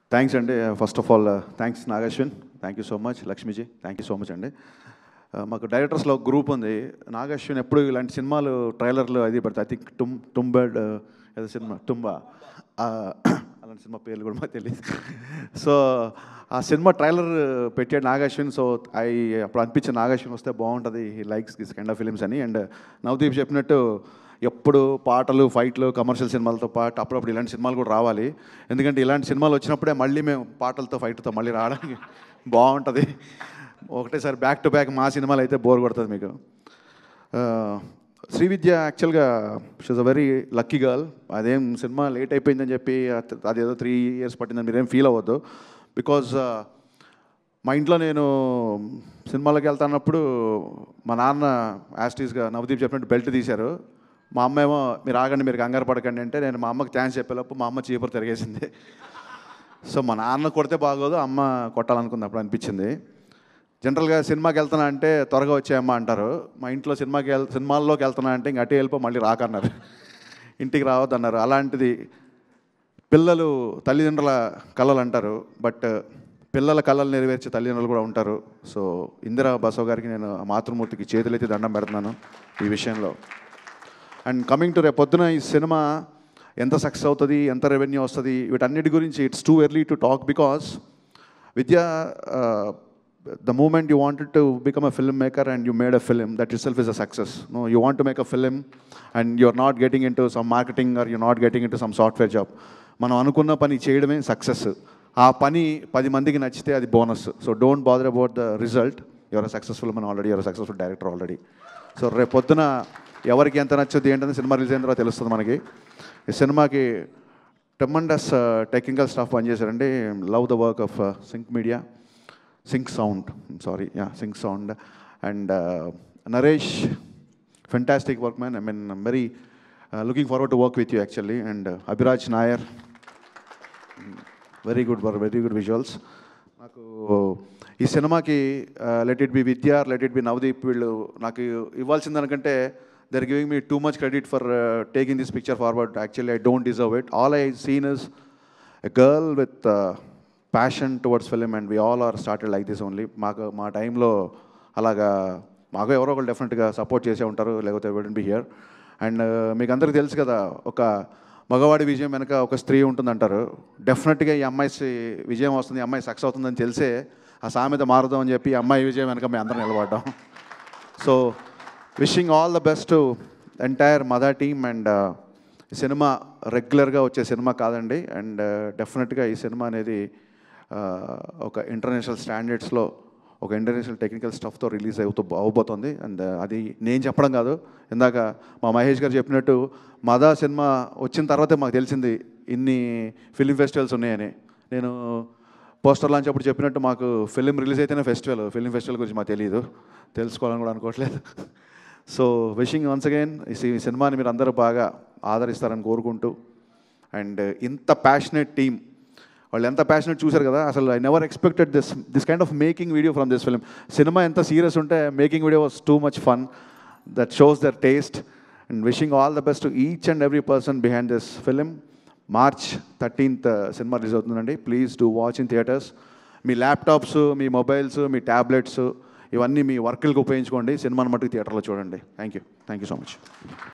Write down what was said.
thanks అండి first of all thanks Nag Ashwin thank you so much Lakshmi ji thank you so much అండి Uh, మాకు డైరెక్టర్స్లో ఒక గ్రూప్ ఉంది నాగశ్విన్ ఎప్పుడు ఇలాంటి సినిమాలు ట్రైలర్లు అది పెడతాయి ఐ థింక్ టుమ్ టుంబర్డ్ ఏదో సినిమా టుంబా Uh, అలాంటి సినిమా పేర్లు కూడా మాకు తెలియదు సో ఆ సినిమా ట్రైలర్ పెట్టాడు నాగశ్విన్ సో ఐ అప్పుడు అనిపించింది నాగశ్విన్ వస్తే బాగుంటుంది ఈ likes this kind of films అని అండ్ నవదీప్ చెప్పినట్టు ఎప్పుడు పాటలు ఫైట్లు కమర్షియల్ సినిమాలతో పాటు అప్పుడప్పుడు ఇలాంటి సినిమాలు కూడా రావాలి ఎందుకంటే ఇలాంటి సినిమాలు వచ్చినప్పుడే మళ్ళీ మేము పాటలతో ఫైట్తో మళ్ళీ రావడానికి బాగుంటుంది ఒకటేసారి బ్యాక్ టు బ్యాక్ మా సినిమాలు అయితే బోర్ కొడుతుంది మీకు శ్రీ విద్య యాక్చువల్గా she's a very lucky girl అదేం సినిమా లేట్ అయిపోయిందని చెప్పి అత- అదేదో త్రీ ఇయర్స్ పట్టిందని మీరేం ఫీల్ అవ్వద్దు బికాజ్ మా ఇంట్లో నేను సినిమాలకు వెళ్తానప్పుడు మా నాన్న యాస్టీస్గా నవదీప్ చెప్పినట్టు బెల్ట్ తీశారు మా అమ్మ ఏమో మీరు ఆగండి మీరు కంగారు పడకండి అంటే నేను మా అమ్మకి థ్యాంక్స్ చెప్పేలోపు మా అమ్మ చీపురు తిరిగేసింది సో మా నాన్న కొడితే బాగోదు అమ్మ కొట్టాలనుకుంది అప్పుడు అనిపించింది జనరల్గా సినిమాకి వెళ్తున్నా అంటే త్వరగా వచ్చేయమ్మా అంటారు మా ఇంట్లో సినిమాకి వెళ్ సినిమాల్లోకి వెళ్తున్నా అంటే ఇంక అటే వెళ్ళిపో మళ్ళీ రాకన్నారు ఇంటికి రావద్దు అన్నారు అలాంటిది పిల్లలు తల్లిదండ్రుల కళలు అంటారు బట్ పిల్లల కళలు నెరవేర్చే తల్లిదండ్రులు కూడా ఉంటారు సో ఇందిరా బసవ గారికి నేను ఆ మాతృమూర్తికి చేతులెత్తి దండం పెడుతున్నాను ఈ విషయంలో అండ్ కమింగ్ టు రేపు పొద్దున ఈ సినిమా ఎంత సక్సెస్ అవుతుంది ఎంత రెవెన్యూ వస్తుంది వీటన్నిటి గురించి it's too early to talk because Vidya the moment you wanted to become a film maker and you made a film that itself is a success no you want to make a film and you are not getting into some marketing are you not getting into some software job మనం అనుకున్న పని చేయడమే success ఆ పని పది మందికి నచ్చితే అది bonus so don't bother about the result your successful మన already your successful director already so రేపు పొద్దున ఎవరికి ఎంత నచ్చుద్ది ఏంటని సినిమా రిలీజ్ అయిన తర్వాత తెలుస్తుంది మనకి ఈ సినిమాకి టెమండస్ టెక్నికల్ స్టాఫ్ పనిచేశారండి love the work of sync media sync sound sorry yeah sync sound and Naresh fantastic work man I mean very looking forward to work with you actually and Abhiraj Nair very good work very good visuals నాకు ఈ సినిమాకి let it be Vidya let it be Navdeep వీళ్ళు నాకు ఇవ్వాల్సిన దానికంటే they're giving me too much credit for taking this picture forward actually I don't deserve it all I seen is a girl with passion towards film and we all are started like this only మాకు మా టైంలో అలాగా మాకు ఎవరో ఒకరు డెఫినెట్గా support చేసే ఉంటారు లేకపోతే విడన్ బి హియర్ అండ్ మీకు అందరికీ తెలుసు కదా ఒక మగవాడి విజయం వెనక ఒక స్త్రీ ఉంటుందంటారు డెఫినెట్గా ఈ అమ్మాయి సి- విజయం వస్తుంది ఈ అమ్మాయి సక్సెస్ అవుతుందని తెలిసే ఆ సామెత మారుదాం అని చెప్పి ఈ అమ్మాయి విజయం వెనక మేము అందరం నిలబడ్డాం so wishing all the best entire mother team and ఈ సినిమా రెగ్యులర్గా వచ్చే సినిమా కాదండి అండ్ డెఫినెట్గా ఈ సినిమా అనేది uh, ఒక ఇంటర్నేషనల్ స్టాండర్డ్స్లో ఒక ఇంటర్నేషనల్ టెక్నికల్ స్టఫ్తో రిలీజ్ అవుతూ అవబోతుంది అండ్ అది నేను చెప్పడం కాదు ఇందాక మా మహేష్ గారు చెప్పినట్టు మదా సినిమా వచ్చిన తర్వాతే మాకు తెలిసింది ఇన్ని ఫిలిం ఫెస్టివల్స్ ఉన్నాయని నేను పోస్టర్ లాంచ్ అప్పుడు చెప్పినట్టు మాకు ఫిలిం రిలీజ్ అయితేనే ఫెస్టివల్ ఫిలిం ఫెస్టివల్ గురించి మాకు తెలియదు తెలుసుకోవాలని కూడా అనుకోవట్లేదు సో విషింగ్ వన్స్ అగైన్ ఈ సినిమాని మీరు అందరూ బాగా ఆదరిస్తారని కోరుకుంటూ అండ్ ఇంత ప్యాషనెట్ టీమ్ వాళ్ళు ఎంత ప్యాషనెట్ చూశారు కదా అసలు I never expected this this kind of making video from this film సినిమా ఎంత సీరియస్ ఉంటే making video was too much fun that shows their taste and wishing all the best to each and every person behind this film March thirteenth సినిమా release అవుతుందండి please do watch in theatres మీ laptops మీ mobiles మీ tablets ఇవన్నీ మీ వర్క్లకు ఉపయోగించుకోండి సినిమాని మట్టుకు థియేటర్లో చూడండి thank you thank you so much